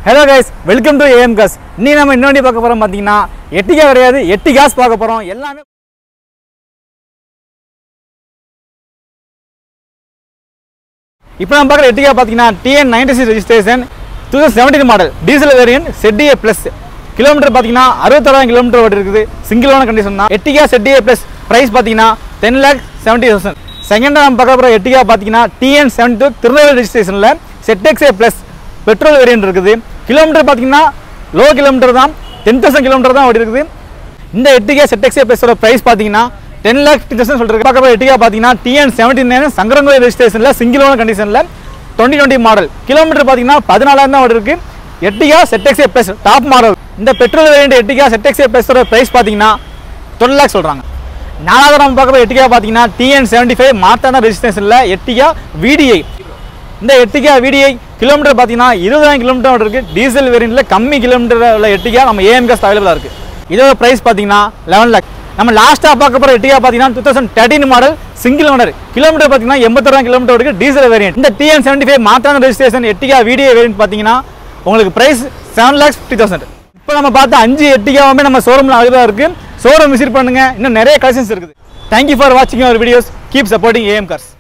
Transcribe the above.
hello guys welcome to AM cars நீ நம்ம இன்னொன்று பார்க்க போகிறோம் பார்த்தீங்கன்னா எட்டிகா கிடையாது எட்டி காஸ் பார்க்க போகிறோம் எல்லாமே இப்போ நம்ம பார்க்குற எட்டிகா பார்த்தீங்கன்னா TN ninety six registration two thousand seventeen model diesel variant ZDI plus kilometre பார்த்தீங்கன்னா அறுபத்தாறாயிரம் கிலோமீட்டர் ஓடி இருக்குது சிங்கிளான கண்டிஷன் தான் எட்டிகா செட்டிஏ ப்ளஸ் ப்ரைஸ் பார்த்தீங்கன்னா டென் லேக் செவன்ட்டி தௌசண்ட் செகண்டாக நம்ம பார்க்க போகிற எட்டிகா பார்த்தீங்கன்னா டிஎன் செவன்டி டூ திருநெல்வேலி ரெஜிஸ்ட்ரேஷனில் செட்டெக்ஸே ப்ளஸ் பெட்ரோல் வேரியன்ட் இருக்குது கிலோமீட்டர் பார்த்தீங்கன்னா லோ கிலோமீட்டர் தான் டென் தௌசண்ட் கிலோமீட்டர் தான் ஓடி இருக்குது இந்த எட்டிகா செட்டெக்ஸே ப்ளஸோட ப்ரைஸ் பார்த்தீங்கன்னா டென் லேக் ஃபிஃப்டி தௌசண்ட் சொல்லிருக்கு பார்க்குற எட்டிகா பார்த்தீங்கன்னா டிஎன் செவன்டி நைன் சங்கரங்கோயில் ரெஜிஸ்ட்ரேஷனில் சிங்கிளான கண்டிஷனில் டுவெண்ட்டி டுவெண்ட்டி மாடல் கிலோமீட்டர் பார்த்தீங்கன்னா பதினாலாயிரம் தான் ஓடி இருக்கு Ertiga ZXI plus top model இந்த பெட்ரோல் வேரியன்ட் எட்டிகா செட்டெக்ஸே ப்ளஸோட ப்ரைஸ் பார்த்தீங்கன்னா டுவெல் லேக் சொல்கிறாங்க நாலாவது நம்ம பார்க்குற எட்டிகா பார்த்தீங்கன்னா டிஎன் செவன்டி ஃபைவ் மாத்தான ரெஜிஸ்ட்ரேஷனில் எட்டிகா விடிஐ இந்த எட்டிகா விடிஐ கிலோமீட்டர் பார்த்தீங்கன்னா இருபதாயிரம் கிலோமீட்டர் இருக்கு டீசல் வேரியண்ட்ல கம்மி கிலோமீட்டர் உள்ள எட்டிகா நம்ம ஏஎம் காஸ்ட் அவைலபிளாக இருக்கு இதோட ப்ரைஸ் பார்த்தீங்கன்னா லெவன் லேக் நம்ம லாஸ்ட்டாக பார்க்க போகிற எட்டிகா பார்த்தீங்கன்னா two thousand thirteen model single owner kilometre பார்த்தீங்கன்னா எண்பத்தொரு கிலோமீட்டர் இருக்கு டீசல் வேரியன்ட் இந்த டிஎன் செவன்டி ஃபைவ் மாத்தான ரெஜிஸ்ட்ரேஷன் எட்டிகா விடிஐ வேரியன்ட் பார்த்தீங்கன்னா உங்களுக்கு price seven lakhs fifty thousand இப்போ நம்ம பார்த்த அஞ்சு எட்டிகாவுமே நம்ம ஷோரூமில் அவைலபிளாக இருக்கு ஷோரூம் விசிட் பண்ணுங்க இன்னும் நிறைய கலெக்ஷன்ஸ் இருக்குது தேங்க்யூ ஃபார் வாட்சிங் our videos keep supporting AM cars